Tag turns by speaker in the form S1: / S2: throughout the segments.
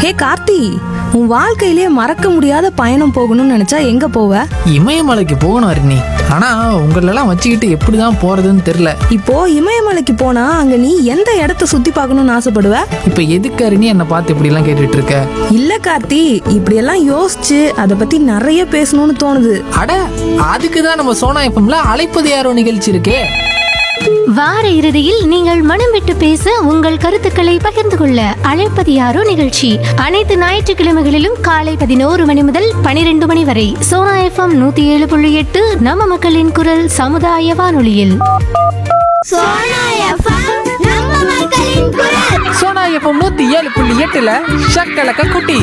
S1: ஹே கார்த்தி உன் வாழ்க்கையிலே மறக்க முடியாத பயணம் போகணும்னு நினைச்சா எங்க போவ
S2: இமயமலைக்கு போகணும் அருணி ஆனா உங்களெல்லாம் வச்சுக்கிட்டு எப்படிதான் போறதுன்னு தெரியல
S1: இப்போ இமயமலைக்கு போனா அங்க நீ எந்த இடத்த சுத்தி பார்க்கணும்னு ஆசைப்படுவ
S2: இப்ப எதுக்கு அருணி என்னை பார்த்து இப்படி எல்லாம் கேட்டுட்டு இருக்க
S1: இல்ல கார்த்தி இப்படியெல்லாம் யோசிச்சு அதை பத்தி நிறைய பேசணும்னு தோணுது
S2: அட அதுக்கு தான் நம்ம சோனா எஃப்எம்ல அழைப்பது யாரோ நிகழ்ச்சி இருக்கே
S3: வார இறுதியில் நீங்கள் மனம் விட்டு பேச உங்கள் கருத்துக்களை பகிர்ந்து கொள்ள அழைப்பது யாரோ நிகழ்ச்சி அனைத்து ஞாயிற்றுக்கிழமைகளிலும் காலை பதினோரு மணி முதல் பனிரெண்டு மணி வரை சோனா எஃப்எம் நூத்தி ஏழு புள்ளி எட்டு நம்ம மக்களின் குரல் சமுதாய வானொலியில்
S4: சோனா எஃப்எம் நம்ம மக்களின் குரல்
S2: சோனா எஃப்எம் நூத்தி ஏழு புள்ளி எட்டுல ஷக்கலக்க குட்டி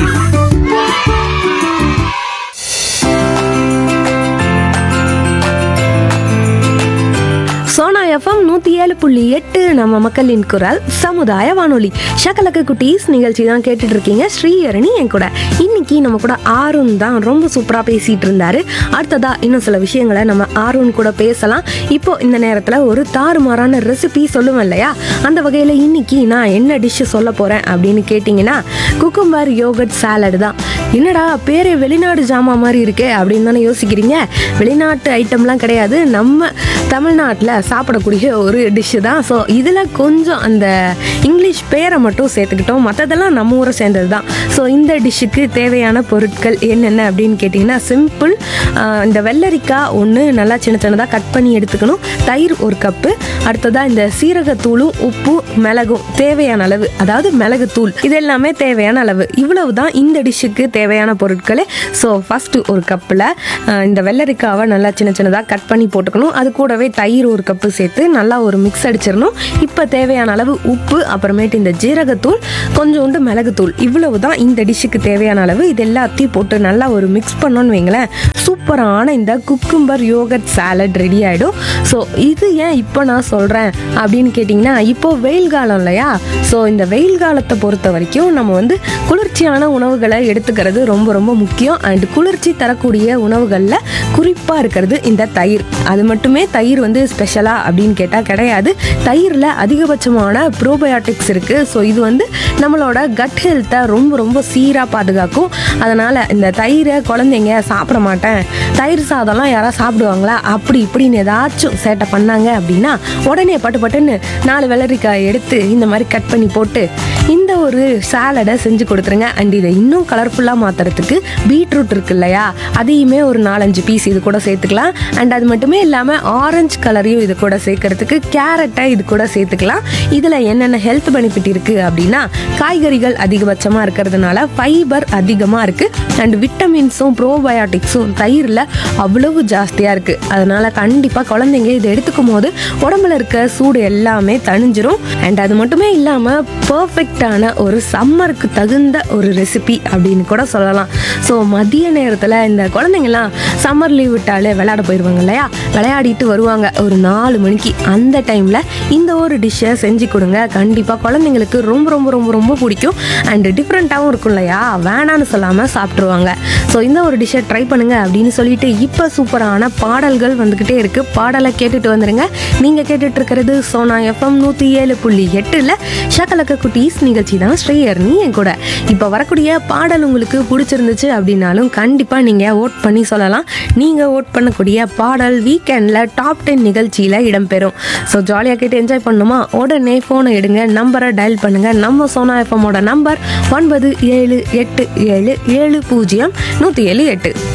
S1: சோனா எஃப்எம் நூத்தி ஏழு புள்ளி எட்டு நம்ம மக்களின் குரல் சமுதாய வானொலி ஷக்கலக்க குட்டீஸ் நிகழ்ச்சி தான் கேட்டுட்டு இருக்கீங்க ஸ்ரீஹரணி என் கூட இன்னைக்கு நம்ம கூட ஆருண் தான் ரொம்ப சூப்பரா பேசிட்டு இருந்தாரு அடுத்ததா இன்னும் சில விஷயங்களை நம்ம ஆருண் கூட பேசலாம் இப்போ இந்த நேரத்துல ஒரு தாறுமாறான ரெசிபி சொல்லுவேன் இல்லையா அந்த வகையில இன்னைக்கு நான் என்ன டிஷ் சொல்ல போறேன் அப்படின்னு கேட்டிங்கன்னா குக்கும்பர் யோகட் சாலட் தான் என்னடா பேரே வெளிநாடு ஜாமா மாதிரி இருக்கே அப்படின்னு தானே யோசிக்கிறீங்க வெளிநாட்டு ஐட்டம்லாம் கிடையாது நம்ம தமிழ்நாட்டில் சாப்பிடக்கூடிய ஒரு டிஷ்ஷு தான் ஸோ இதில் கொஞ்சம் அந்த இங்கிலீஷ் பேரை மட்டும் சேர்த்துக்கிட்டோம் மற்றதெல்லாம் நம்ம ஊரை சேர்ந்தது தான் ஸோ இந்த டிஷ்ஷுக்கு தேவையான பொருட்கள் என்னென்ன அப்படின்னு கேட்டிங்கன்னா சிம்பிள் இந்த வெள்ளரிக்காய் ஒன்று நல்லா சின்ன சின்னதாக கட் பண்ணி எடுத்துக்கணும் தயிர் ஒரு கப்பு அடுத்ததாக இந்த சீரகத்தூளும் உப்பு மிளகும் தேவையான அளவு அதாவது மிளகுத்தூள் இது எல்லாமே தேவையான அளவு இவ்வளவு தான் இந்த டிஷ்ஷுக்கு தேவையான பொருட்களே ஸோ ஃபஸ்ட்டு ஒரு கப்பில் இந்த வெள்ளரிக்காவை நல்லா சின்ன சின்னதாக கட் பண்ணி போட்டுக்கணும் அது கூடவே தயிர் ஒரு கப்பு சேர்த்து நல்லா ஒரு மிக்ஸ் அடிச்சிடணும் இப்போ தேவையான அளவு உப்பு அப்புறமேட்டு இந்த ஜீரகத்தூள் கொஞ்சோண்டு மிளகுத்தூள் இவ்வளவு தான் இந்த டிஷ்ஷுக்கு தேவையான அளவு இது எல்லாத்தையும் போட்டு நல்லா ஒரு மிக்ஸ் பண்ணோன்னு வைங்களேன் சூப்பரான இந்த குக்கும்பர் யோகட் சாலட் ரெடி ஆகிடும் ஸோ இது ஏன் இப்போ நான் சொல்கிறேன் அப்படின்னு கேட்டிங்கன்னா இப்போ வெயில் காலம் இல்லையா ஸோ இந்த வெயில் காலத்தை பொறுத்த வரைக்கும் நம்ம வந்து குளிர்ச்சியான உணவுகளை எடுத்துக்கிறது ரொம்ப ரொம்ப முக்கியம் அண்ட் குளிர்ச்சி தரக்கூடிய உணவுகளில் குறிப்பாக இருக்கிறது இந்த தயிர் அது மட்டுமே தயிர் வந்து ஸ்பெஷலா அப்படின்னு கேட்டால் கிடையாது தயிரில் அதிகபட்சமான ப்ரோபயோட்டிக்ஸ் இருக்குது ஸோ இது வந்து நம்மளோட கட் ஹெல்த்தை ரொம்ப ரொம்ப சீராக பாதுகாக்கும் அதனால் இந்த தயிரை குழந்தைங்க சாப்பிட மாட்டேன் தயிர் சாதம்லாம் யாராவது சாப்பிடுவாங்களா அப்படி இப்படின்னு ஏதாச்சும் சேட்டை பண்ணாங்க அப்படின்னா உடனே பட்டு பட்டுன்னு நாலு வெள்ளரிக்காய் எடுத்து இந்த மாதிரி கட் பண்ணி போட்டு இந்த ஒரு சாலடை செஞ்சு கொடுத்துருங்க அண்ட் இதை இன்னும் கலர்ஃபுல்லாக மாற்றுறதுக்கு பீட்ரூட் இருக்கு இல்லையா அதையுமே ஒரு நாலஞ்சு பீஸ் இது கூட சேர்த்துக்கலாம் அண்ட் அது மட்டுமே இல்லாமல் ஆரஞ்சு கலரையும் இது கூட சேர்க்கறதுக்கு கேரட்டை இது கூட சேர்த்துக்கலாம் இதில் என்னென்ன ஹெல்த் பெனிஃபிட் இருக்குது அப்படின்னா காய்கறிகள் அதிகபட்சமாக இருக்கிறதுனால ஃபைபர் அதிகமாக இருக்குது அண்ட் விட்டமின்ஸும் ப்ரோபயோட்டிக்ஸும் தயிரில் அவ்வளவு ஜாஸ்தியாக இருக்குது அதனால் கண்டிப்பாக குழந்தைங்க இதை எடுத்துக்கும் போது உடம்புல இருக்க சூடு எல்லாமே தணிஞ்சிரும் அண்ட் அது மட்டுமே இல்லாமல் பர்ஃபெக்டான ஒரு சம்மருக்கு தகுந்த ஒரு ரெசிபி அப்படின்னு கூட சொல்லலாம் ஸோ மதிய நேரத்தில் இந்த குழந்தைங்கலாம் சம்மர் லீவ் விட்டாலே விளையாட போயிடுவாங்க இல்லையா விளையாடிட்டு வருவாங்க ஒரு நாலு மணிக்கு அந்த டைமில் இந்த ஒரு டிஷ்ஷை செஞ்சு கொடுங்க கண்டிப்பாக குழந்தைங்களுக்கு ரொம்ப ரொம்ப ரொம்ப ரொம்ப பிடிக்கும் அண்ட் டிஃப்ரெண்ட்டாகவும் இருக்கும் இல்லையா வேணான்னு சொல்லாமல் சாப்பிட்ருவாங்க ஸோ இந்த ஒரு டிஷ்ஷை ட்ரை பண்ணுங்க அப்படின்னு சொல்லிட்டு இப்போ சூப்பரான பாடல்கள் வந்துக்கிட்டே இருக்கு பாடலை கேட்டுட்டு வந்துருங்க நீங்கள் கேட்டுட்டு இருக்கிறது சோனா எஃப்எம் நூற்றி ஏழு புள்ளி எட்டில் ஷகலக்க குட்டீஸ் நிகழ்ச்சி தான் ஸ்ரீயர்னி என் கூட இப்போ வரக்கூடிய பாடல் உங்களுக்கு பிடிச்சிருந்துச்சு அப்படின்னாலும் கண்டிப்பாக நீங்கள் ஓட் பண்ணி சொல்லலாம் நீங்கள் ஓட் பண்ணக்கூடிய பாடல் வீக்கெண்டில் டாப் டென் நிகழ்ச்சியில் இடம்பெறும் ஸோ ஜாலியாக கேட்டு என்ஜாய் பண்ணுமா உடனே ஃபோனை எடுங்க நம்பரை டயல் பண்ணுங்க நம்ம சோனா எஃப்எம்மோட நம்பர் ஒன்பது ஏழு எட்டு ஏழு ஏழு பூஜ்ஜியம் நூற்றி ஏழு எட்டு